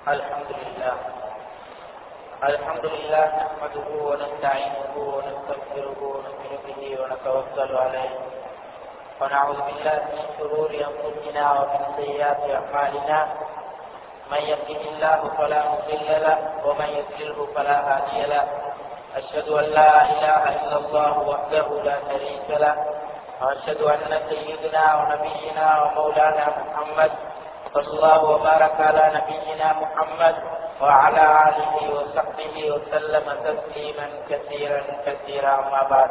الحمد لله الحمد لله نحمده ونستعينه ونستغفره ونؤمن به ونتوكل عليه ونعوذ بالله من شرور انفسنا ومن سيئات اعمالنا من يهده الله فلا مضل له ومن يضلله فلا هادي له اشهد ان لا اله الا الله وحده لا شريك له واشهد ان سيدنا ونبينا ومولانا محمد صلى الله وبارك على نبينا محمد وعلى آله وصحبه وسلم تسليما كثيرا كثيرا أما بعد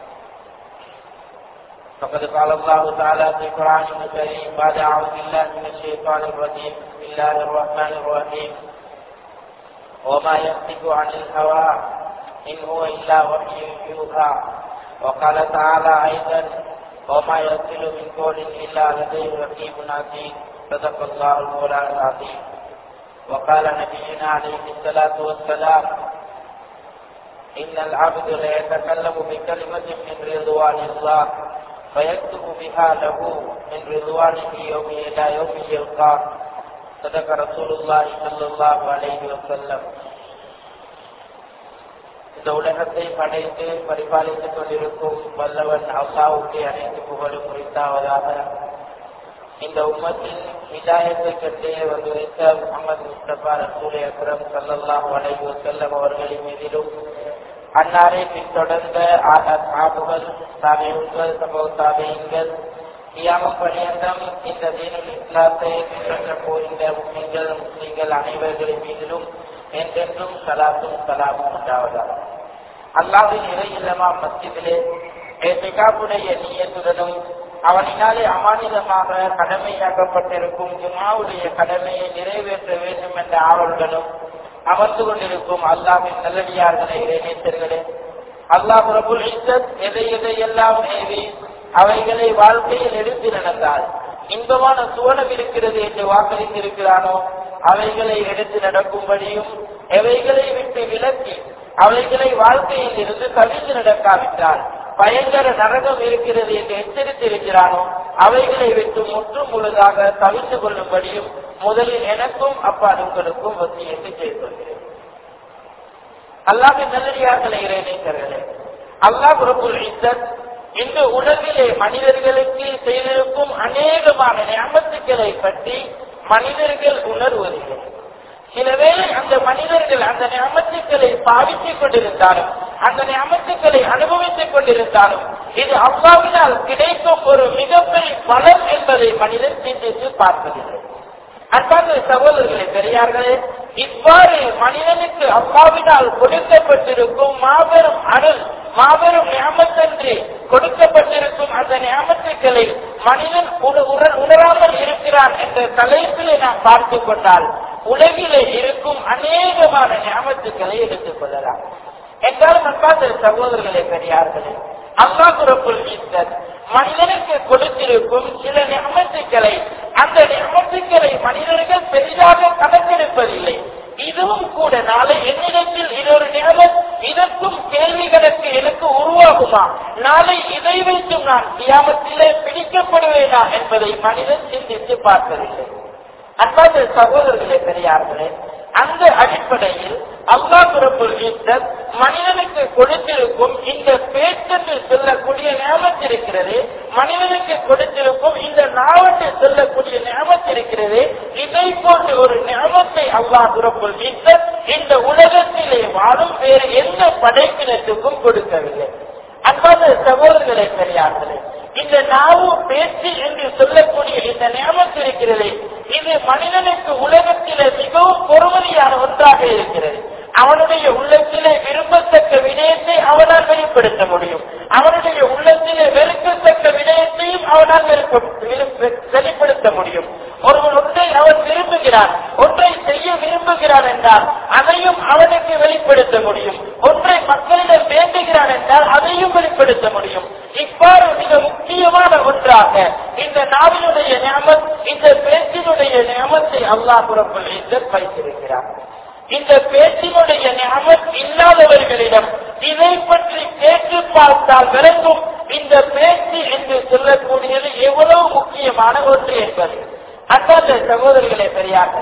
فقد قال الله تعالى في القرآن الكريم بعد أعوذ بالله من الشيطان الرجيم بسم الله الرحمن الرحيم وما ينطق عن الهوى إن هو إلا وحي يوحى وقال تعالى أيضا وما يصل من قول إلا لديه رقيب عتيد صدق الله المولى العظيم وقال نبينا عليه الصلاة والسلام إن العبد لا يتكلم بكلمة من رضوان الله فيكتب بها له من رضوانه يوم إلى يوم يلقاه صدق رسول الله صلى الله عليه وسلم இந்த உலகத்தை படைத்து பரிபாலித்துக் கொண்டிருக்கும் வல்லவன் அல்லாவுக்கு அனைத்து புகழும் குறித்தாவதாக இந்த உம்மத்தின் இதாயத்தை கட்டே வந்து வைத்த முகமது முஸ்தபா ரசூல் அக்ரம் சல்லல்லாஹ் அலைஹி வஸல்லம் அவர்களின் மீதிலும் அன்னாரை பின்தொடர்ந்த ஆபுகள் தாபியங்கள் சம்பவ தாபியங்கள் தியாகம் பணியந்தம் இந்த தீனுல் இஸ்லாத்தை பின்பற்ற போகின்ற முஸ்லிம்கள் முஸ்லிம்கள் அனைவர்களின் மீதிலும் என்றென்றும் சலாத்தும் சலாமும் உண்டாவதாக அல்லாவின் இறை இல்லமா மஸ்ஜிதிலே ஏசிகாவுடைய நீயத்துடனும் அவனினாலே அமானிதமாக கடமையாக்கப்பட்டிருக்கும் ஜுமாவுடைய கடமையை நிறைவேற்ற வேண்டும் என்ற ஆவலுடனும் அமர்ந்து கொண்டிருக்கும் அல்லாவின் நல்லடியார்களே இறைநேசர்களே அல்லாஹ் பிரபுல் இஸ்ஸத் எதை எதை எல்லாம் ஏவி அவைகளை வாழ்க்கையில் எடுத்து நடந்தால் இன்பமான சுவனம் இருக்கிறது என்று வாக்களித்திருக்கிறானோ அவைகளை எடுத்து நடக்கும்படியும் எவைகளை விட்டு விலக்கி அவைகளை வாழ்க்கையில் இருந்து கவிழ்ந்து நடக்காவிட்டால் பயங்கர நரகம் இருக்கிறது என்று எச்சரித்திருக்கிறானோ அவைகளை விட்டு முற்றும் முழுதாக தவிர்த்து கொள்ளும்படியும் முதலில் எனக்கும் அப்பா உங்களுக்கும் வசியத்தை செய்துள்ளேன் அல்லாஹின் நல்லடியார்களே இறைநேசர்களே அல்லாஹ் பிரபுல் இஸ்ஸத் இந்த உலகிலே மனிதர்களுக்கு செய்திருக்கும் அநேகமான ஞாபகத்துக்களை பற்றி மனிதர்கள் உணர்வதில்லை சில வேளை அந்த மனிதர்கள் அந்த ஞாபகத்துக்களை பாவித்துக் கொண்டிருந்தாலும் அந்த ஞாபகத்துக்களை அனுபவித்துக் கொண்டிருந்தாலும் இது அவ்வாவினால் கிடைக்கும் ஒரு மிகப்பெரிய பலம் என்பதை மனிதன் சிந்தித்து பார்ப்பதில்லை அன்பார்ந்த சகோதரர்களே பெரியார்களே இவ்வாறு மனிதனுக்கு அவ்வாவினால் கொடுக்கப்பட்டிருக்கும் மாபெரும் அருள் மாபெரும் ஞாபகத்தன்று கொடுக்கப்பட்டிருக்கும் அந்த ஞாபகத்துக்களை மனிதன் உணராமல் இருக்கிறான் என்ற தலைப்பிலே நாம் பார்த்து கொண்டால் உலகிலே இருக்கும் அநேகமான ஞாபகத்துக்களை எடுத்துக் கொள்ளலாம் என்றாலும் அன்பார்ந்த சகோதரர்களே பெரியார்களே அல்லாஹுரப்புல் இஸ்ஸத் மனிதனுக்கு கொடுத்திருக்கும் சில நியமத்துக்களை அந்த நியமத்துக்களை மனிதர்கள் பெரிதாக கணக்கெடுப்பதில்லை இதுவும் கூட நாளை என்னிடத்தில் இது ஒரு நியமம் இதற்கும் கேள்வி கணக்கு எனக்கு உருவாகுமா நாளை இதை வைத்தும் நான் கியாமத்திலே பிடிக்கப்படுவேனா என்பதை மனிதன் சிந்தித்து பார்ப்பதில்லை அன்பாத சகோதரர்களே பெரியார்களே அந்த அடிப்படையில் அல்லா பிறப்புள் ஈஸ்டர் மனிதனுக்கு கொடுத்திருக்கும் இந்த பேச்சென்று சொல்லக்கூடிய ஞாபகம் இருக்கிறது மனிதனுக்கு கொடுத்திருக்கும் இந்த நாவட்டு சொல்லக்கூடிய ஞாபகம் இருக்கிறது இதை போன்ற ஒரு ஞாபகத்தை அல்லா பிறப்புள் ஈஸ்டர் இந்த உலகத்திலே வாழும் வேறு எந்த படைப்பினத்துக்கும் கொடுக்கவில்லை அன்பாத சகோதரர்களை பெரியார்களே இந்த நாவு பேச்சு என்று சொல்லக்கூடிய இந்த நியமத்து இருக்கிறது இது மனிதனுக்கு உலகத்திலே மிகவும் பொறுமதியான ஒன்றாக இருக்கிறது அவனுடைய உள்ளத்திலே விரும்பத்தக்க விடயத்தை அவனால் வெளிப்படுத்த முடியும் அவனுடைய உள்ளத்திலே வெறுக்கத்தக்க விடயத்தையும் அவனால் வெளிப்படுத்த முடியும் ஒருவன் ஒன்றை அவன் விரும்புகிறான் ஒன்றை செய்ய விரும்புகிறான் என்றால் அதையும் அவனுக்கு வெளிப்படுத்த முடியும் ஒன்றை மக்களிடம் வேண்டுகிறான் என்றால் அதையும் வெளிப்படுத்த முடியும் இவ்வாறு மிக முக்கியமான ஒன்றாக இந்த நாவினுடைய ஞாபகம் இந்த பேச்சினுடைய ஞாபகத்தை அல்லாஹ் புறப்பல் வைத்திருக்கிறார் இந்த பேச்சினுடைய ஞாபகம் இல்லாதவர்களிடம் இதை பற்றி கேட்டு பார்த்தால் விளங்கும் இந்த பேச்சு என்று சொல்லக்கூடியது எவ்வளவு முக்கியமான ஒன்று என்பது அன்பார்ந்த சகோதரிகளே பெரியார்களே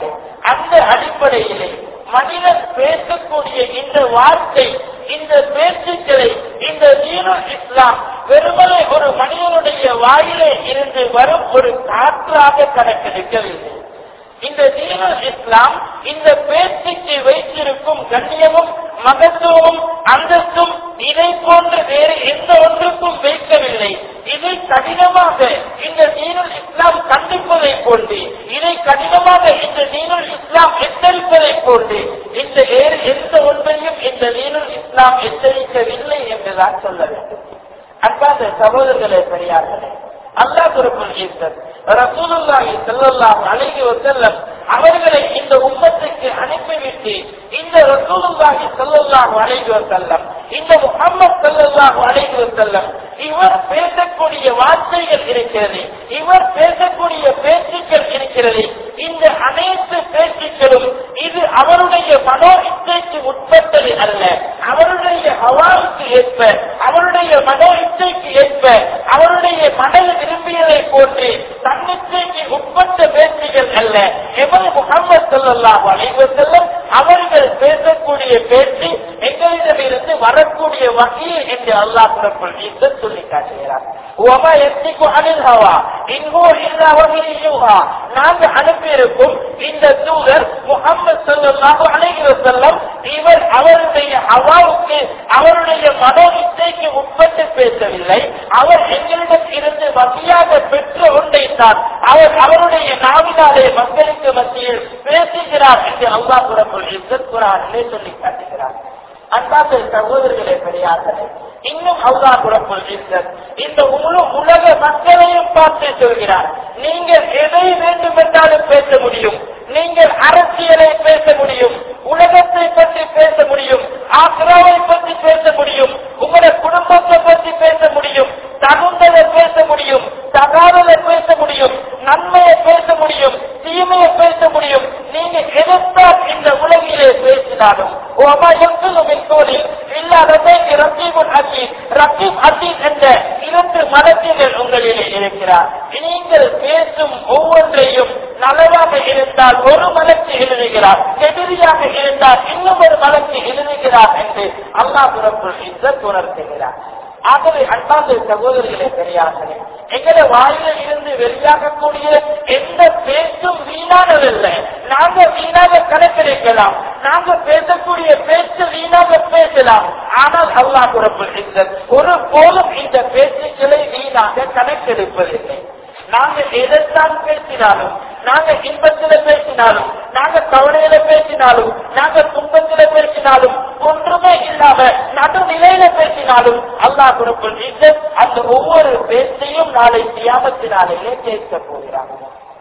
அந்த அடிப்படையிலே மனிதன் பேசக்கூடிய இந்த வார்த்தை இந்த பேச்சுக்களை இந்த தீனுல் இஸ்லாம் வெறுமனே ஒரு மனிதனுடைய வாயிலே இருந்து வரும் ஒரு காற்றாக கணக்கெடுக்கவில்லை இந்த தீனுல் இஸ்லாம் இந்த பேச்சுக்கு வைத்திருக்கும் கண்ணியமும் மகத்துவமும் அந்தஸ்தும் இதை போன்று வேறு எந்த ஒன்றுக்கும் வைக்கவில்லை இதை கடினமாக இந்த தீனுல் இஸ்லாம் கண்டிப்பதை போன்று இதை கடினமாக இந்த தீனுல் இஸ்லாம் எச்சரிப்பதை போன்று இந்த வேறு எந்த ஒன்றையும் இந்த தீனுல் இஸ்லாம் எச்சரிக்கவில்லை என்றுதான் சொல்ல வேண்டும் அன்பாத சகோதரர்களே பெரியார்களே அல்லாஹ் குருக்குள் ஈஸ்வர் ரசூலுல்லாஹி ஸல்லல்லாஹு அலைஹி வஸல்லம் அவர்களை இந்த உம்மத்துக்கு அனுப்பிவிட்டு இந்த ரசூலுல்லாஹி ஸல்லல்லாஹு அலைஹி வஸல்லம் இந்த முஹம்மது ஸல்லல்லாஹு அலைஹி வஸல்லம் இவர் பேசக்கூடிய வார்த்தைகள் இருக்கிறது இவர் பேசக்கூடிய பேச்சுக்கள் இருக்கிறது இந்த அனைத்து பேச்சுக்களும் இது அவருடைய மனோ இச்சைக்கு உட்பட்டது அல்ல அவருடைய ஹவாவுக்கு ஏற்ப அவருடைய மனோ இச்சைக்கு ஏற்ப அவருடைய மனது விரும்பியதை போன்று தன்னிச்சைக்கு உட்பட்ட பேச்சுகள் அல்ல எமது முகமது சொல்லலாம் அலைவசல்லம் அவர்கள் பேசக்கூடிய பேச்சு எங்களிடமிருந்து வரக்கூடிய வகையில் என்று அல்லாஹ் புறப்பட்டு சொல்லி காட்டுகிறார் وما يمسك عن الهوى إن هو إلا وحي يوحى நாங்க அனுப்பியிருக்கும் இந்த தூதர் முகமது ஸல்லல்லாஹு அலைஹி வஸல்லம் இவர் அவருடைய ஹவாவுக்கு அவருடைய மனோ இச்சைக்கு உட்பட்டு பேசவில்லை அவர் எங்களிடம் இருந்து வகையாக பெற்ற ஒன்றைத்தான் அவர் அவருடைய நாவினாலே மக்களுக்கு மத்தியில் பேசுகிறார் என்று அல்லாஹ் புறப்பொழி குரானிலே சொல்லி காட்டுகிறார் அன்பாக சகோதரர்களே பெரியார்களே இன்னும் அல்லா குரப்புல் இந்த முழு உலக மக்களையும் பார்த்து சொல்கிறார் நீங்கள் எதை வேண்டும் என்றாலும் பேச முடியும் நீங்கள் அரசியலை பேச முடியும் உலகத்தை பற்றி பேச முடியும் ஆக்ராவை பற்றி பேச முடியும் உங்களோட குடும்பத்தை பற்றி பேச முடியும் தகுந்ததை பேச முடியும் தகாததை பேச முடியும் நன்மையை பேச முடியும் தீமையை பேச முடியும் நீங்க எதிர்த்தால் இந்த உலகிலே பேசினாலும் ஓமா எங்களும் கோலில் இல்லாததை ரத்தீபுல் அசீஸ் ரத்தீப் அசீஸ் என்ற இரண்டு மலத்திகள் உங்களிலே இருக்கிறார் நீங்கள் பேசும் ஒவ்வொன்றையும் நலவாக இருந்தால் ஒரு மலக்கு எழுதுகிறார் எதிரியாக இருந்தால் இன்னும் ஒரு மலக்கு எழுதுகிறார் என்று அல்லாஹ் புறப்புள் இzzத் உணர்த்துகிறார் ஆகவே அன்பாந்த சகோதரிகளே பெரியார்களே எங்களை வாயில இருந்து வெளியாகக்கூடிய எந்த பேச்சும் வீணானதில்லை நாங்க வீணாக கணக்கெடுக்கலாம் நாங்க பேசக்கூடிய பேச்சு வீணாக பேசலாம் ஆனால் அல்லாஹ் புறப்பட்டு ஒரு போலும் இந்த பேச்சுக்களை வீணாக கணக்கெடுப்பதில்லை நாங்க எதைத்தான் பேசினாலும் நாங்க இன்பத்தில பேசினாலும் நாங்க கவலையில பேசினாலும் நாங்க துன்பத்தில பேசினாலும் ஒன்றுமே இல்லாம நடுநிலையில பேசினாலும் அல்லாஹ் குரப்பில் அந்த ஒவ்வொரு பேச்சையும் நாளை தியாகத்தினாலேயே கேட்க போகிறாங்க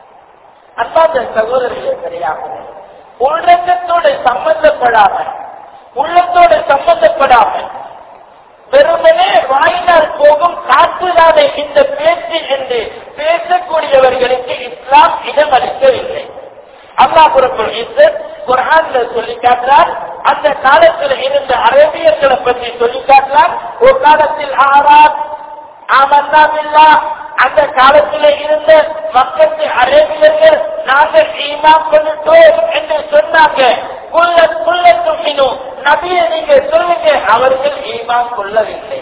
அன்பாத சகோதரிகளே சரியாக உள்ளத்தோடு சம்பந்தப்படாம உள்ளத்தோடு சம்பந்தப்படாம வெறுமனே வாயினால் போகும் காற்றுதானே இந்த பேச்சு என்று பேசக்கூடியவர்களுக்கு இஸ்லாம் இடம் அளிக்கவில்லை அல்லாஹ் புறப்படும் குரான்ல சொல்லி காட்டுறார் அந்த காலத்தில் இருந்த அரேபியர்களை பற்றி சொல்லி காட்டுறார் ஒரு காலத்தில் ஆறார் ஆமன்னாமில்லா அந்த காலத்தில் இருந்த மக்களுக்கு அரேபியர்கள் நாங்கள் ஈமா கொண்டுட்டோம் என்று சொன்னாங்க குள்ள குள்ள தும்பினும் நபியை நீங்க சொல்லுங்க அவர்கள் ஈமா கொள்ளவில்லை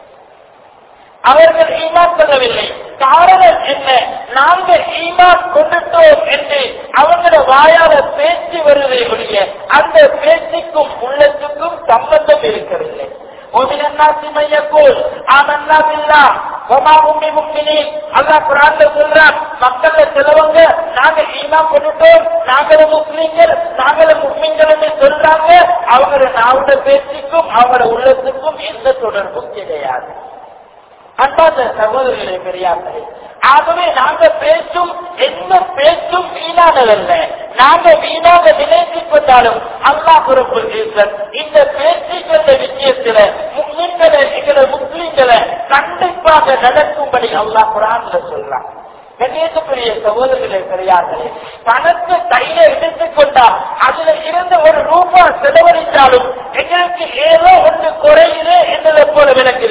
அவர்கள் ஈமான் கொள்ளவில்லை காரணம் என்ன நாங்கள் ஈமான் கொண்டுட்டோம் என்று அவங்களோட வாயால பேச்சு வருவதை ஒழிய அந்த பேச்சுக்கும் உள்ளத்துக்கும் சம்பந்தம் இருக்கவில்லை ومن الناس من يقول آمنا بالله وما هم بمؤمنين அல்லாஹ் குர்ஆன்ல சொல்றான் மக்கள்ல சிலவங்க நாங்க ஈமான் கொண்டுட்டோம் நாங்களும் முஸ்லிம்கள் நாங்களும் முஸ்லிம்கள் என்று சொல்றாங்க அவங்களோட நாவோட பேச்சுக்கும் அவங்களோட உள்ளத்துக்கும் எந்த தொடர்பும் கிடையாது அன்பாத சகோதரர்களே பெரியார்களே ஆகவே நாங்க பேசும் எந்த பேச்சும் வீணானதல்ல நாங்க வீணாக நினைத்துக் கொண்டாலும் அல்லாஹ் பொறுப்புள் இந்த பேச்சுக்கள விஷயத்துல முஸ்லிம்களை எங்களை முஸ்லிம்களை கண்டிப்பாக நடக்கும்படி அல்லாஹ் குரான்ல சொல்றான் கணேசபுரிய சகோதரர்களே பெரியார்களே பணத்தை கையில எடுத்துக் கொண்டா அதுல இருந்து ஒரு ரூபாய் செலவழித்தாலும் எங்களுக்கு ஏதோ ஒன்று குறையுது என்பதை போல விளக்குது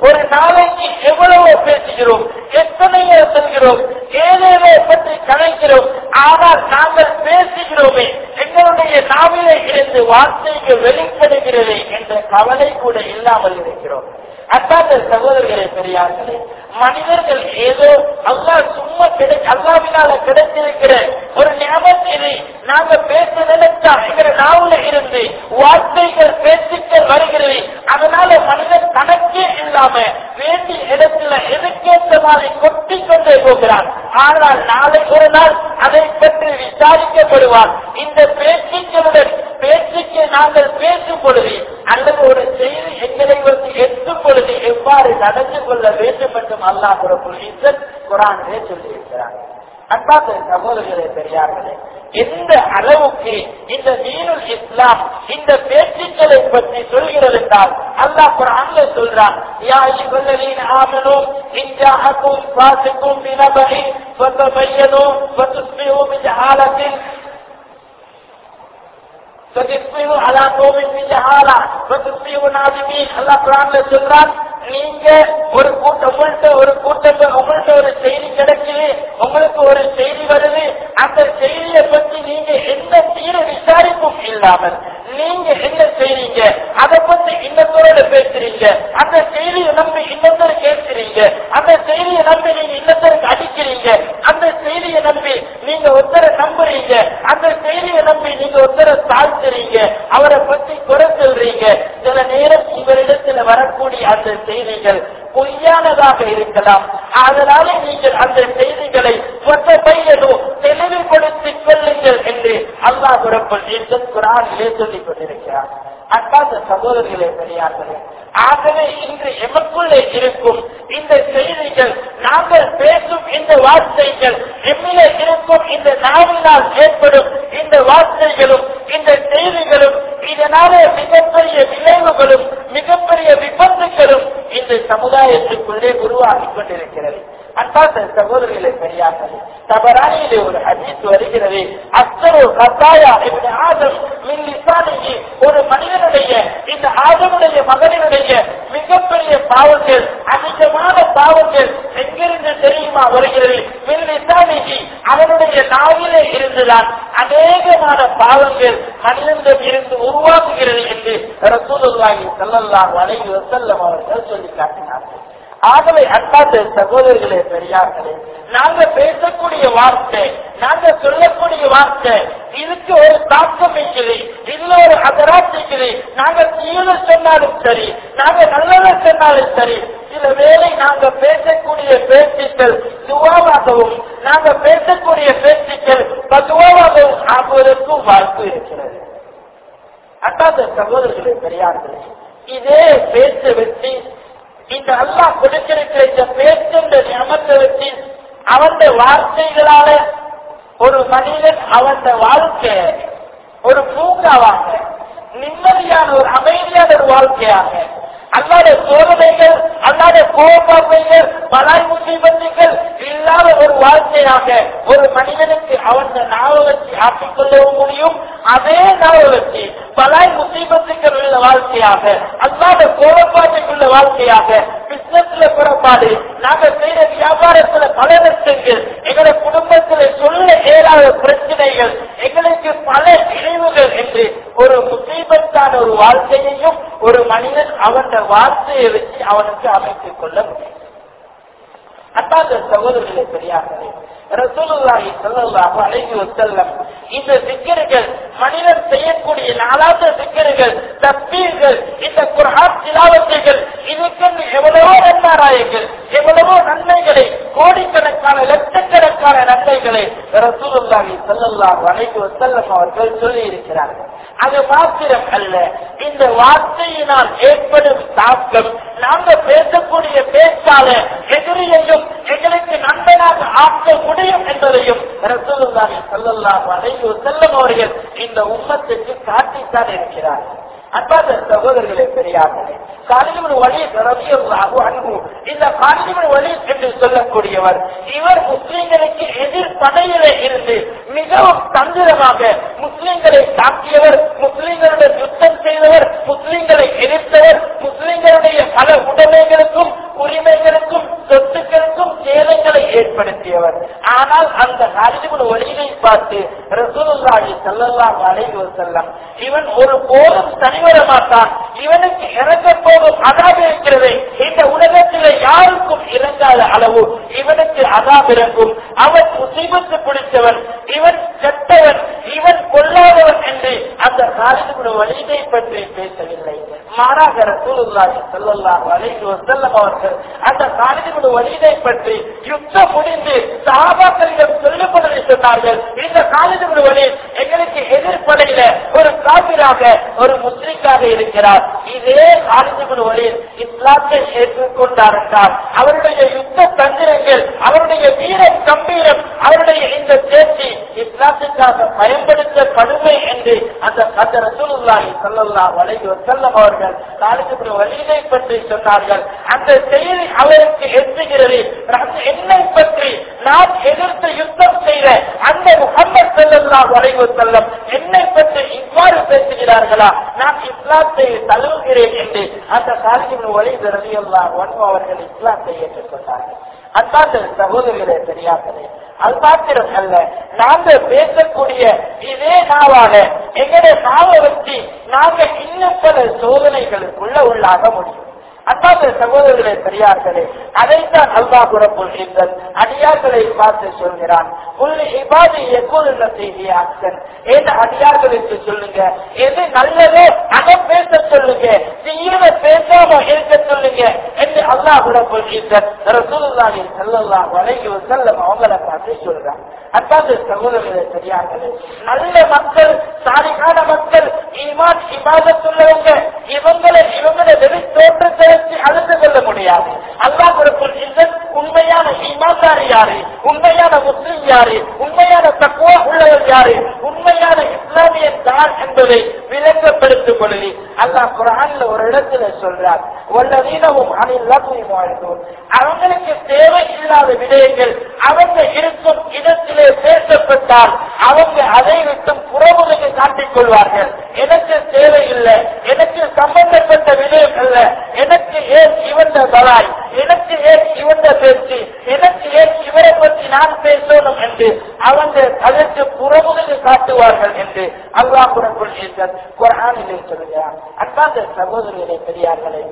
ஒரு நாளைக்கு எவ்வளவோ பேசுகிறோம் எத்தனையோ செல்கிறோம் ஏதேதோ பற்றி கலைக்கிறோம் ஆனால் நாங்கள் பேசுகிறோமே எங்களுடைய நாவிலே இருந்து வார்த்தைகள் வெளிப்படுகிறது என்ற கவலை கூட இல்லாமல் இருக்கிறோம் அத்தாந்த சகோதரர்களே பெரியார்களே மனிதர்கள் ஏதோ அல்லா சும்மா கிடை அல்லாவினால கிடைத்திருக்கிற ஒரு ஞாபகம் இது நாங்க பேச நினைச்சா எங்கிற நாவுல இருந்து வார்த்தைகள் பேச்சுக்கள் வருகிறது அதனால மனிதன் கணக்கே இல்லாம வேண்டிய இடத்துல எதுக்கேற்ற மாதிரி கொட்டி கொண்டே போகிறான் ஆனால் நாளை ஒரு நாள் அதை பற்றி விசாரிக்கப்படுவார் இந்த பேச்சுக்களுடன் பேச்சுக்கு நாங்கள் பேசும் பொழுது அல்லது ஒரு செய்தி எங்களை வந்து எட்டும் பொழுது எவ்வாறு நடந்து கொள்ள வேண்டும் என்றும் அல்லாஹ் குரப்புல் குரானிலே சொல்லியிருக்கிறார் அன்பார்ந்த சகோதரர்களே பெரியார்களே எந்த அளவுக்கு இந்த தீனுல் இஸ்லாம் இந்த பேச்சுக்களை பற்றி சொல்கிறது என்றால் அல்லாஹ் குரான்ல சொல்றான் யா அய்யுஹல்லதீன ஆமனூ இன் ஜாஅக்கும் ஃபாசிக்கும் பினபஇ ஃபதபையனூ ஃபதுஸ்பிஹு பிஜஹாலத்தின் فتصبحوا على قوم بجهالة فتصبحوا نادمين الله قرآن சொல்றான் நீங்க ஒரு கூட்டம் உங்கள்கிட்ட ஒரு கூட்டம் உங்கள்கிட்ட ஒரு செய்தி கிடைக்குது உங்களுக்கு ஒரு செய்தி வருது அந்த செய்தியை பத்தி நீங்க எந்த தீர விசாரிப்பும் இல்லாமல் நீங்க என்ன செய்றீங்க அதை பத்தி இன்னத்தோட பேசுறீங்க அந்த செய்தியை நம்பி இன்னத்தோட கேட்கிறீங்க அந்த செய்தியை நம்பி நீங்க இன்னத்தருக்கு அடிக்கிறீங்க அந்த செய்தியை நம்பி நீங்க ஒருத்தரை நம்புறீங்க அந்த செய்தியை நம்பி நீங்க ஒருத்தரை தாழ்த்துறீங்க அவரை பத்தி குறை சொல்றீங்க சில நேரம் உங்களிடத்துல வரக்கூடிய அந்த செய்திகள் பொய்யானதாக இருக்கலாம் அதனால நீங்கள் அந்த செய்திகளை ஒற்ற பையனோ தெளிவுபடுத்திக் கொள்ளுங்கள் என்று அல்லாஹ் குரப்பல் குரானிலே சொல்லிக் கொண்டிருக்கிறார் அன்பாத சகோதரர்களே பெரியார்களே ஆகவே இன்று எமக்குள்ளே இருக்கும் இந்த செய்திகள் நாங்கள் பேசும் இந்த வார்த்தைகள் எம்மிலே இருக்கும் இந்த நாவினால் ஏற்படும் இந்த வார்த்தைகளும் இந்த செய்திகளும் இதனால மிகப்பெரிய விளைவுகளும் மிகப்பெரிய விபத்துகளும் இந்த சமுதாயத்துக்குள்ளே உருவாகி கொண்டிருக்கிறது அன்பார்ந்த சகோதரர்களே பெரியார்கள் தவறானிலே ஒரு ஹதீஸ் வருகிறது அத்தரு கத்தாயா இப்படி ஆதம் மின் லிசானிக்கு ஒரு மனிதனுடைய இந்த ஆதமுடைய மகனுடைய மிகப்பெரிய பாவங்கள் அதிகமான பாவங்கள் எங்கிருந்து தெரியுமா வருகிறது மின் லிசானிக்கு அவனுடைய நாவிலே இருந்துதான் அநேகமான பாவங்கள் மனிதனிடம் இருந்து உருவாக்குகிறது என்று ரசூலுல்லாஹி ஸல்லல்லாஹு அலைஹி வஸல்லம் அவர்கள் சொல்லி காட்டினார்கள் ஆகவே அன்பார்ந்த சகோதரர்களே பெரியார்களே நாங்க பேசக்கூடிய வார்த்தை நாங்க சொல்லக்கூடிய வார்த்தை இதுக்கு ஒரு தாக்கம் இருக்குது இதுல ஒரு அகராட் இருக்குது நாங்க தீவிர சொன்னாலும் சரி நாங்க நல்லதை சொன்னாலும் சரி சில வேளை நாங்க பேசக்கூடிய பேச்சுக்கள் துவாவாகவும் நாங்க பேசக்கூடிய பேச்சுக்கள் பதுவாகவும் ஆகுவதற்கும் வாய்ப்பு இருக்கிறது அன்பார்ந்த சகோதரர்களே பெரியார்களே இதே பேச்சை வச்சு இந்த அல்லாஹ் கொடுத்திருக்கிற இந்த பேச்சுன்ற ஞாபகத்தை வச்சு அவன் வார்த்தைகளால ஒரு மனிதன் அவன் வாழ்க்கை ஒரு பூங்காவாக நிம்மதியான ஒரு அமைதியான ஒரு வாழ்க்கையாக அல்லாத சோதனைகள் அல்லாத கோபங்கள் பலாய் முசீபத்துகள் இல்லாத ஒரு வாழ்க்கையாக ஒரு மனிதனுக்கு அவன் ஞாபகத்தை ஆக்கிக் கொள்ளவும் முடியும் அதே ஞாபகத்தை பலாய் முசீபத்துக்கள் உள்ள வாழ்க்கையாக அல்லாத கோபப்பாட்டுக்குள்ள வாழ்க்கையாக பிசினஸ்ல புறப்பாடு நாங்க செய்யற வியாபாரத்துல பல நஷ்டங்கள் எங்களை குடும்பத்துல சொல்ல ஏறாத பிரச்சனைகள் எங்களுக்கு பல இணைவுகள் என்று ஒரு முசீபத்தான ஒரு வாழ்க்கையையும் ஒரு மனிதன் அவன் வார்த்தையை வச்சு அவனுக்கு அமைத்துக் கொள்ள முடியும் அத்தாந்த சகோதரர்களே பெரியார்களே ரசூலுல்லாஹி ஸல்லல்லாஹு அலைஹி வஸல்லம் இந்த சிக்கர்கள் மனிதன் செய்யக்கூடிய நாலாவது சிக்கர்கள் தப்பீர்கள் இந்த குர்ஆன் திலாவத்துகள் இதுக்கு எவ்வளவோ நன்மாராயங்கள் எவ்வளவோ நன்மைகளை கோடிக்கணக்கான லட்சக்கணக்கான நன்மைகளை ரசூலுல்லாஹி ஸல்லல்லாஹு அலைஹி வஸல்லம் அவர்கள் சொல்லி இருக்கிறார்கள் அது மாத்திரம் அல்ல இந்த வார்த்தையினால் ஏற்படும் தாக்கம் நாங்க பேசக்கூடிய பேச்சால எதிரியையும் எங்களுக்கு நண்பனாக ஆக்க முடியும் என்பதையும் ரசூலுல்லாஹி ஸல்லல்லாஹு அலைஹி வஸல்லம் அவர்கள் இந்த உம்மத்துக்கு காட்டித்தான் இருக்கிறார்கள் அன்பாத சகோதரர்களே பெரியார்களே காலிலிமன் வழி ரவியல்லாஹு அன்பு இந்த காலிலிமன் வழி என்று சொல்லக்கூடியவர் இவர் முஸ்லிம்களுக்கு எதிர் படையிலே இருந்து மிகவும் தந்திரமாக முஸ்லிம்களை தாக்கியவர் முஸ்லிம்களுடன் யுத்தம் செய்தவர் முஸ்லிம்களை எதிர்த்தவர் முஸ்லிம்களுடைய பல உடைமைகளுக்கும் உரிமைகளுக்கும் சொத்துக்களுக்கும் சேதங்களை ஏற்படுத்தியவர் ஆனால் அந்த ஹாலிபுல் ஒளியை பார்த்து ரசூலுல்லாஹி ஸல்லல்லாஹு அலைஹி வஸல்லம் இவன் ஒரு போதும் தனிவர மாட்டான் இவனுக்கு இறங்க போகும் அதாபு இருக்கிறது இந்த உலகத்தில் யாருக்கும் இறங்காத அளவு இவனுக்கு அதாப் இறங்கும் அவன் முசீபத்து பிடித்தவன் இவன் கெட்டவன் இவன் கொல்லாதவன் என்று அந்த ஹாலிபுல் ஒளியை பற்றி பேசவில்லை மாறாக ரசூலுல்லாஹி ஸல்லல்லாஹு அலைஹி வஸல்லம் அவர்கள் அந்த ஹாலிபுல் ஒளியை பற்றி யுத்தம் முடிந்து சஹாபாக்களிடம் சொல்லப்படுவதை சொன்னார்கள் இந்த காலிதுபுல் ஒளி எங்களுக்கு எதிர்ப்படையில ஒரு காபிராக ஒரு முஸ்லிக்காக இருக்கிறார் இதே காலிதுபுல் ஒளி இஸ்லாத்தை ஏற்றுக்கொண்டார் என்றால் அவருடைய யுத்த தந்திரங்கள் அவருடைய வீரம் கம்பீரம் அவருடைய இந்த தேர்ச்சி இஸ்லாத்துக்காக பயன்படுத்தப்படுமே என்று அந்த அந்த ரசூலுல்லாஹி ஸல்லல்லாஹு அலைஹி வஸல்லம் அவர்கள் காலிதுபுல் ஒளியை பற்றி சொன்னார்கள் அந்த செய்தி அவருக்கு எட்டுகிறது என்னை பற்றி நான் எதிர்த்து யுத்தம் செய்த அந்த முகமது செல்லல்லாஹு அலைஹி வஸல்லம் என்னை பற்றி இவ்வாறு பேசுகிறார்களா நான் இஸ்லாத்தை தழுவுகிறேன் என்று அந்த சாலிபின் ஒளி ரலியல்லாஹு அன்ஹு அவர்கள் இஸ்லாத்தை ஏற்றுக்கொண்டார்கள் அந்தாந்த சகோதரர்களே பெரியார்களே அது மாத்திரம் அல்ல நாங்க பேசக்கூடிய இதே நாவாக எங்களுடைய நாவை வச்சு நாங்க இன்னும் பல சோதனைகளுக்குள்ள உள்ளாக முடியும் அந்தாந்த சகோதரர்களே பெரியார்களே அதைத்தான் அல்லாஹ் புறப்புள் எங்கள் அடியார்களை பார்த்து சொல்கிறான் புள்ளி இபாதி எப்போது செய்தியாக்கள் ஏன் அடியார்களுக்கு சொல்லுங்க எது நல்லதோ அதை பேச சொல்லுங்க தீயத பேசாம இருக்க சொல்லுங்க என்று அல்லாஹ் புறப்புள் எங்கள் ரசூலுல்லாஹி ஸல்லல்லாஹு அலைஹி வஸல்லம் அவங்கள பார்த்து சொல்றாங்க அந்தாந்த சகோதரர்களே பெரியார்களே நல்ல மக்கள் சாலிகான மக்கள் ஈமான் இபாதத்துள்ளவங்க இவங்களை இவங்களை வெறி தோற்றத்தை வச்சு அழுந்து கொள்ள முடியாது அல்லாஹ் ஒரு உண்மையான ஈமான்தாரி யாரு உண்மையான முஸ்லிம் யாரு உண்மையான தக்குவா உள்ளவர் யாரு உண்மையான இஸ்லாமியன் தான் என்பதை விளங்கப்படுத்திக் கொள்ளி அல்லாஹ் குரான்ல ஒரு இடத்துல சொல்றார் வல்லதீனவும் அணில் வாழ்ந்தோம் அவங்களுக்கு தேவை இல்லாத விடயங்கள் அவங்க இருக்கும் இடத்திலே பேசப்பட்டால் அவங்க அதை விட்டும் புறமுறையை காட்டிக் கொள்வார்கள் எனக்கு தேவையில்லை எனக்கு சம்பந்தப்பட்ட விடயம் அல்ல எனக்கு ஏன் இவந்த பலாய் எனக்கு ஏன் இவந்த பேச்சு எனக்கு ஏன் இவரை பற்றி நான் பேசணும் என்று அவங்க அதற்கு புறமுறையை காட்டுவார்கள் என்று அல்லாஹ் புறக்குள் குரானிலே சொல்கிறார் அன்பாந்த சகோதரர்களே பெரியார்களே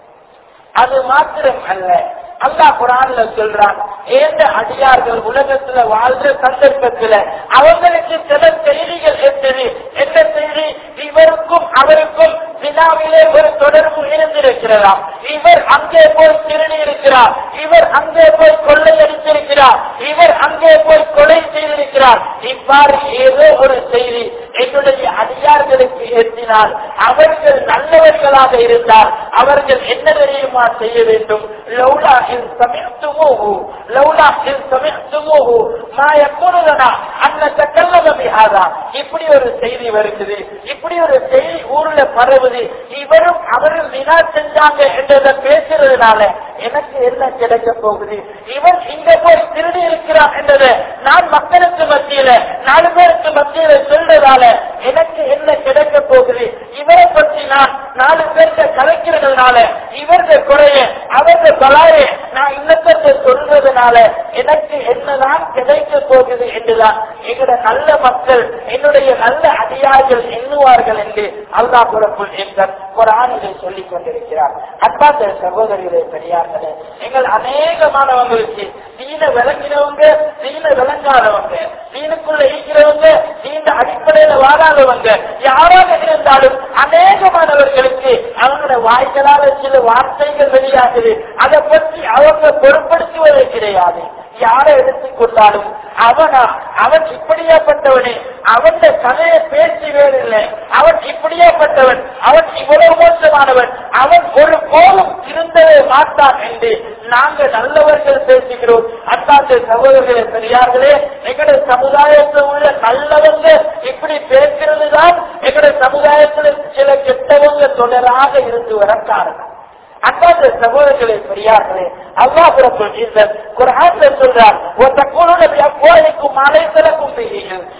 அது மாத்திரம் அல்ல அல்லாஹ் குரான்ல சொல்றான் ஏந்த அடியார்கள் உலகத்துல வாழ்ற சந்தர்ப்பத்துல அவங்களுக்கு சில செய்திகள் எத்தது என்ன செய்தி இவருக்கும் அவருக்கும் வினாவிலே ஒரு தொடர்பு இருந்திருக்கிறதாம் இவர் அங்கே போய் திருடி இருக்கிறார் இவர் அங்கே போய் கொள்ளையடித்திருக்கிறார் இவர் அங்கே போய் கொலை செய்திருக்கிறார் இவ்வாறு ஏதோ ஒரு செய்தி என்னுடைய அடியார்களுக்கு ஏற்றினால் அவர்கள் நல்லவர்களாக இருந்தால் அவர்கள் என்ன தெரியுமா செய்ய வேண்டும் லௌலா இன் சமிழ்த்துமோஹு லௌலா இன் சமிழ்த்துமோஹு மா எப்பொழுதனா அந்த தக்கல்லத பிஹாதா இப்படி ஒரு செய்தி வருகிறது இப்படி ஒரு செய்தி ஊர்ல பரவுது இவரும் அவரும் வினா செஞ்சாங்க என்றதை பேசுறதுனால எனக்கு என்ன கிடைக்க போகுது இவன் இங்க போய் திருடி இருக்கிறான் என்றதை நான் மக்களுக்கு மத்தியில நாலு பேருக்கு மத்தியில சொல்றதால எனக்கு என்ன கிடைக்க போகுது இவரை பற்றி நான் நாலு பேர்த்த கலைக்கிறதுனால இவரது குறைய அவரது பலாய நான் இன்னத்தை சொல்றதுனால எனக்கு என்னதான் கிடைக்க போகுது என்றுதான் எங்களோட நல்ல மக்கள் என்னுடைய நல்ல அடியார்கள் எண்ணுவார்கள் என்று அல்லா புறப்புள் எங்கள் குரானிலே சொல்லிக் கொண்டிருக்கிறார் அன்பாந்த சகோதரிகளே பெரியார்களே எங்கள் அநேகமானவங்களுக்கு தீன விளங்கினவங்க தீன விளங்காதவங்க தீனுக்குள்ள இருக்கிறவங்க தீன அடிப்படையில வாழாதவங்க யாராக இருந்தாலும் அநேகமானவர்களுக்கு அவங்களோட வாய்களால சில வார்த்தைகள் வெளியாகுது அதை பற்றி அவங்க பொருட்படுத்துவதே கிடையாது யாரை எடுத்துக்கொண்டாலும் அவனா அவன் இப்படியாப்பட்டவனே அவன் கதையை பேசி வேறில்லை அவன் இப்படியாப்பட்டவன் அவன் இவ்வளவு மோசமானவன் அவன் ஒரு போலும் இருந்தவே மாட்டான் என்று நாங்கள் நல்லவர்கள் பேசுகிறோம் அந்தாந்த சகோதரர்களே பெரியார்களே எங்களுடைய சமுதாயத்தில் உள்ள நல்லவங்க இப்படி பேசுறது தான் எங்களுடைய சமுதாயத்தில் சில கெட்டவங்க தொடராக இருந்து வர காரணம் அன்பாந்த சகோதரர்களே பெரியார்களே அல்லாஹ் குரான் சொல்றார் ஒருத்தக்கூட அப்பாய்க்கும் மலைத்தலக்கும் செய்யுங்கள்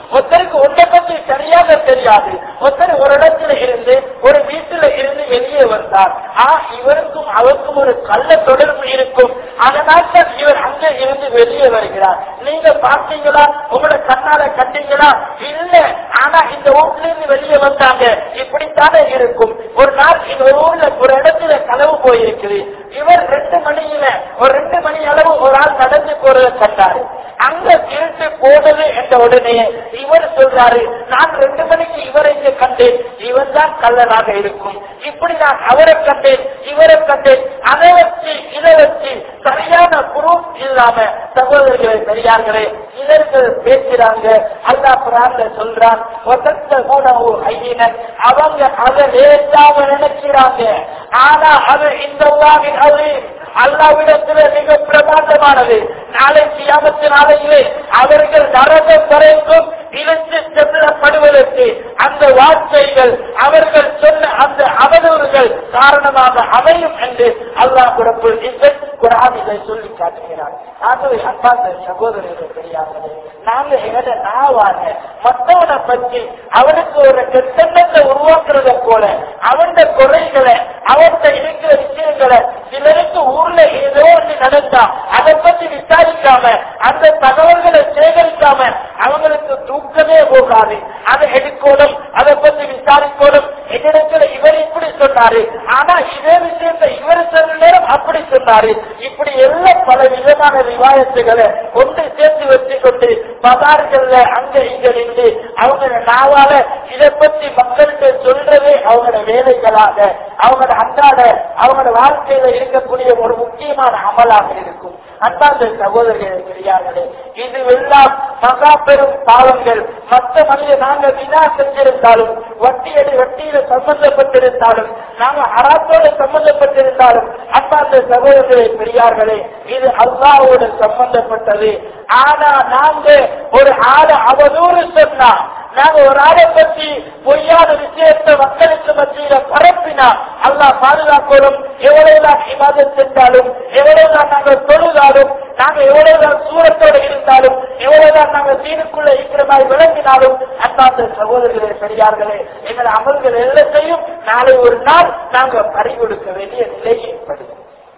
தெரியாது ஒருத்தர் ஒரு இடத்துல இருந்து ஒரு வீட்டுல இருந்து வெளியே வந்தார் ஆ இவருக்கும் அவருக்கும் ஒரு கள்ள தொடர்பு இருக்கும் அதனால் தான் இவர் அங்க இருந்து வெளியே வருகிறார் நீங்க பார்த்தீங்களா உங்களோட கண்ணால கண்டீங்களா இல்ல ஆனா இந்த வீட்டுல இருந்து வெளியே வந்தாங்க இப்படித்தானே இருக்கும் ஒரு நாள் இந்த ஒரு ஊர்ல ஒரு இடத்துல களவு போயிருக்குது இவர் ரெண்டு மணியில ஒரு ரெண்டு மணி அளவு ஒரு ஆள் நடந்து போறத கண்டாரு அங்க இருட்டு போனது என்ற உடனே இவர் சொல்றாரு நான் ரெண்டு மணிக்கு இவரை இங்க கண்டேன் இவர் தான் கள்ளனாக இருக்கும் இப்படி நான் அவரை கண்டேன் இவரை கண்டேன் அதை வச்சு இதை வச்சு சரியான குரூப் இல்லாம சகோதரர்களை பெரியார்களே இதற்கு பேசுறாங்க அல்லா குரான்ல சொல்றான் ஒசத்த கூடவு ஐயினர் அவங்க அதை லேசாம நினைக்கிறாங்க ஆனா அது இந்த உலாவின் அது அல்லாவிடத்துல மிக பிரமாண்டமானது நாளை கியாமத்து நாளையிலே அவர்கள் நரகம் வரைக்கும் இழுத்து செல்லப்படுவதற்கு அந்த வார்த்தைகள் அவர்கள் சொன்ன அந்த அவதூறுகள் காரணமாக அமையும் என்று அல்லாஹ் குரப்புள் குரான் இதை சொல்லி காட்டுகிறார் ஆகவே அன்பாந்த சகோதரர்கள் பெரியார்களே நாங்க எங்கட நாவாக மற்றவனை பற்றி அவனுக்கு ஒரு கெட்டத்தை உருவாக்குறத போல அவன் குறைகளை அவன்கிட்ட இருக்கிற விஷயங்களை சிலருக்கு ஊர்ல ஏதோ ஒன்று நடந்தா அதை பத்தி விசாரிக்காம அந்த தகவல்களை சேகரிக்காம அவங்களுக்கு தூக்கமே போகாது அதை எடுக்கணும் அதை பத்தி விசாரிக்கணும் என்னிடத்துல இவர் இப்படி சொன்னாரு ஆனா இதே விஷயத்தை இவர் சொன்ன நேரம் அப்படி சொன்னாரு இப்படி எல்லாம் பல விதமான விவாதத்துகளை ஒன்று சேர்த்து வச்சு கொண்டு பதார்கள்ல அங்க இங்க நின்று அவங்க நாவால இதை பத்தி மக்களுக்கு சொல்றதே அவங்களோட வேலைகளாக அவங்களோட அன்றாட அவங்களோட வாழ்க்கையில இருக்கக்கூடிய ஒரு முக்கியமான அமலாக இருக்கும் அன்பாந்த சகோதரர்கள் பெரியார்களே இது எல்லாம் மகா பெரும் பாவங்கள் மற்ற மனித நாங்கள் வினா செஞ்சிருந்தாலும் வட்டியடி வட்டியில சம்பந்தப்பட்டிருந்தாலும் நாங்கள் அறாத்தோடு சம்பந்தப்பட்டிருந்தாலும் அன்பாந்த சகோதரர்களே பெரியார்களே இது அல்லாவோடு சம்பந்தப்பட்டது ஆனா நாங்க ஒரு ஆளை அவதூறு சொன்னா நாங்க ஒரு ஆளை பற்றி பொய்யான விஷயத்தை மக்களுக்கு மத்தியில பரப்பினா அல்லாஹ் பாதுகாக்கணும் எவ்வளவுதான் இமாதம் செஞ்சாலும் எவ்வளவுதான் நாங்கள் தொழுதாலும் நாங்க எவ்வளவுதான் சூரத்தோட இருந்தாலும் எவ்வளவுதான் நாங்க தீனுக்குள்ள இருக்கிற மாதிரி விளங்கினாலும் அந்தாந்த சகோதரர்களே பெரியார்களே எங்கள் அமல்கள் எல்லாத்தையும் நாளை ஒரு நாள் நாங்க பறி கொடுக்க வேண்டிய நிலை ஏற்படும்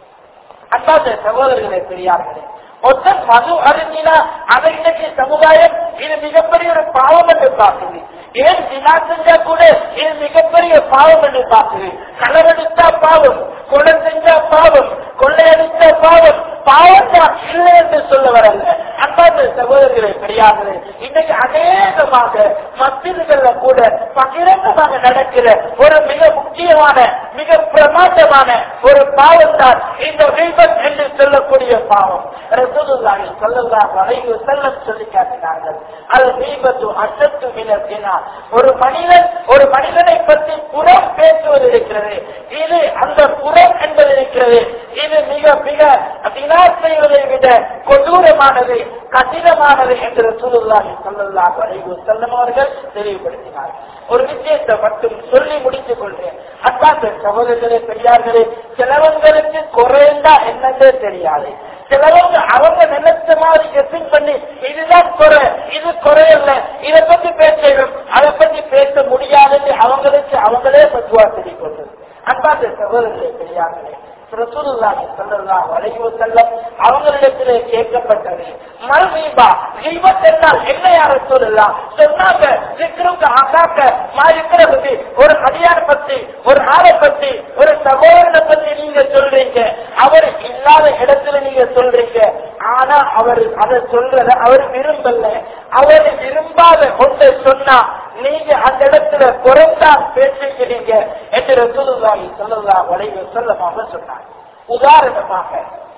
அந்தாந்த சகோதரர்களே பெரியார்களே மொத்தம் மது அருந்தினா அதை இன்னைக்கு சமுதாயம் இது மிகப்பெரிய ஒரு பாவம் என்று பார்க்குது ஏன் தினா செஞ்சா கூட இது மிகப்பெரிய பாவம் என்று பார்க்குது களவெடுத்தா பாவம் கொலை செஞ்சா பாவம் கொள்ளையடித்த பாவம் பாவம் தான் இல்லை என்று சொல்ல வரல அன்பார்ந்த சகோதரர்களே பெரியார்களே இன்னைக்கு அநேகமாக மத்தியர்கள கூட பகிரங்கமாக நடக்கிற ஒரு மிக முக்கியமான மிக பிரமாண்டமான ஒரு பாவம் தான் இந்த விபத் என்று சொல்லக்கூடிய பாவம் ரசூலுல்லாஹி ஸல்லல்லாஹு அலைஹி வஸல்லம் சொல்லி காட்டினார்கள் அது விபத்து அசத்து மினத்தினா ஒரு மனிதன் ஒரு மனிதனை பற்றி புறம் பேசுவது இருக்கிறது இது அந்த புறம் என்பது இருக்கிறது இது மிக மிக வினா செய்வதை விட கொடூரமானது கடினமானது என்று ரசூலுல்லாஹி ஸல்லல்லாஹு அலைஹி வஸல்லம் அவர்கள் தெளிவுபடுத்தினார் ஒரு விஷயத்தை மட்டும் சொல்லி முடித்துக் கொள்றேன் அப்பாத்த சகோதரர்களே பெரியார்களே சிலவங்களுக்கு குறைந்தா என்னன்னே தெரியாது சிலவங்க அவங்க நினைச்ச மாதிரி கெப்பிங் பண்ணி இதுதான் குறை இது குறையல்ல இதை பத்தி பேசணும் அதை பத்தி பேச முடியாதுன்னு அவங்களுக்கு அவங்களே பத்துவா சொல்லிக் கொண்டது அன்பாத்த சகோதரர்களே பெரியார்களே ரசூலுல்லாஹி ஸல்லல்லாஹு அலைஹி வஸல்லம் அவங்களிடத்திலே கேட்கப்பட்டது மல்மீபா கீபத் என்றால் என்ன யார் ரசூலுல்லாஹ் சொன்னாங்க சிக்ருக்கு அகாக்க மாயிக்கிறது ஒரு அடியார் பத்தி ஒரு ஆளை பத்தி ஒரு சகோதரனை பத்தி நீங்க சொல்றீங்க அவர் இல்லாத இடத்துல நீங்க சொல்றீங்க ஆனா அவர் அதை சொல்றத அவர் விரும்பல அவர் விரும்பாத ஒன்றை சொன்னா நீங்க அந்த இடத்துல குறைந்தான் பேசுகிறீங்க என்று ரசூலுல்லாஹி ஸல்லல்லாஹு அலைஹி வஸல்லம் அவங்க சொன்னாங்க உதாரணமாக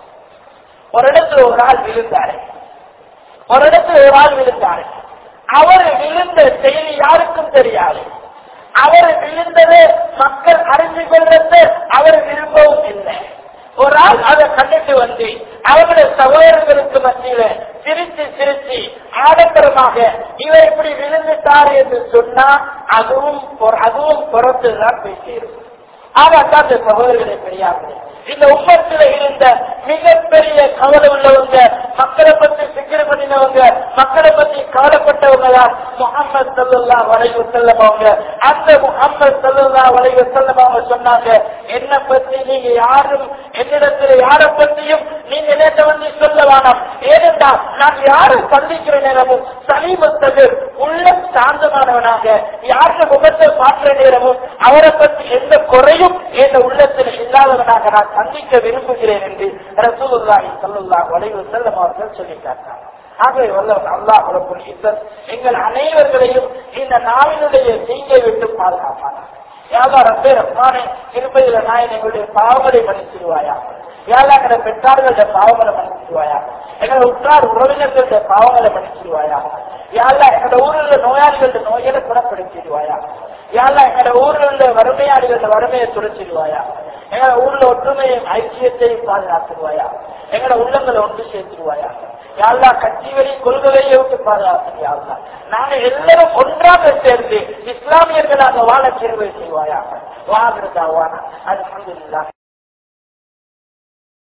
ஒரு இடத்துல ஒரு ஆள் விழுந்தாரு ஒரு இடத்துல ஒரு ஆள் விழுந்தாரு அவர் விழுந்த செய்தி யாருக்கும் தெரியாது அவர் விழுந்தது மக்கள் அறிந்து கொள்றது அவர் விரும்பவும் இல்லை ஒரு ஆள் அதை கண்டுட்டு வந்து அவருடைய சகோதரர்களுக்கு மத்தியில சிரிச்சு சிரிச்சு ஆடம்பரமாக இவர் இப்படி விழுந்துட்டார் என்று சொன்னா அதுவும் ஒரு- அதுவும் புறத்துதான் பேசியிருக்கும் ஆக அந்த சகோதரர்களை பெரியார்களே இந்த உம்மத்தில் இருந்த மிகப்பெரிய கவலை உள்ளவங்க மக்களை பத்தி சிக்கல் பண்ணினவங்க மக்களை பத்தி கவலைப்பட்டவங்க தான் முகமது சல்லா வளைவு செல்லம் அவங்க அந்த முகமது சல்லா வளைவு செல்லம் அவங்க சொன்னாங்க என்ன பத்தி நீங்க யாரும் என்னிடத்துல யாரை பத்தியும் நீங்க நேற்ற வந்து சொல்ல வேணாம் ஏனென்றால் நான் யாரை சந்திக்கிற நேரமும் சமீபத்தது உள்ள சாந்தமானவனாக யாருடைய முகத்தை பார்க்கிற நேரமும் அவரை பற்றி எந்த குறையும் என் உள்ளத்தில் இல்லாதவனாக நான் சந்திக்க விரும்புகிறேன் என்று ரசூலுல்லாஹி ஸல்லல்லாஹு அலைஹி வஸல்லம் அவர்கள் சொல்லி காட்டார் ஆகவே வல்லவன் அல்லாஹ் ரப்பல் இஸ்ஸத் எங்கள் அனைவர்களையும் இந்த நாவினுடைய தீங்கை விட்டு பாதுகாப்பானார் யாதா ரப்பே ரஹ்மானே இருப்பதில் நாயன் எங்களுடைய பாவங்களை மன்னிச்சிருவாயா யாரா எங்களை பெற்றார்களுடைய பாவங்களை மன்னிச்சிருவாயா எங்களை உற்றார் உறவினர்களுடைய பாவங்களை மன்னிச்சிருவாயா யாரா எங்களோட ஊரில் உள்ள நோயாளிகளுடைய நோய்களை குணப்படுத்திடுவாயா யாரா எங்களோட ஊரில் உள்ள வறுமையாளிகளோட வறுமையை துடைச்சிடுவாயா எங்களோட ஊர்ல ஒற்றுமையும் ஐக்கியத்தையும் பாதுகாத்துருவாயா எங்களோட உள்ளங்களை ஒன்று சேர்த்துருவாயா யாழ்லா கட்சி வழி கொள்கையை விட்டு பாதுகாத்துருவாயா நாங்க எல்லாரும் ஒன்றாக சேர்ந்து இஸ்லாமியர்கள் அந்த வாழ சேர்வை செய்வாயா வாதிருந்தாவானா அது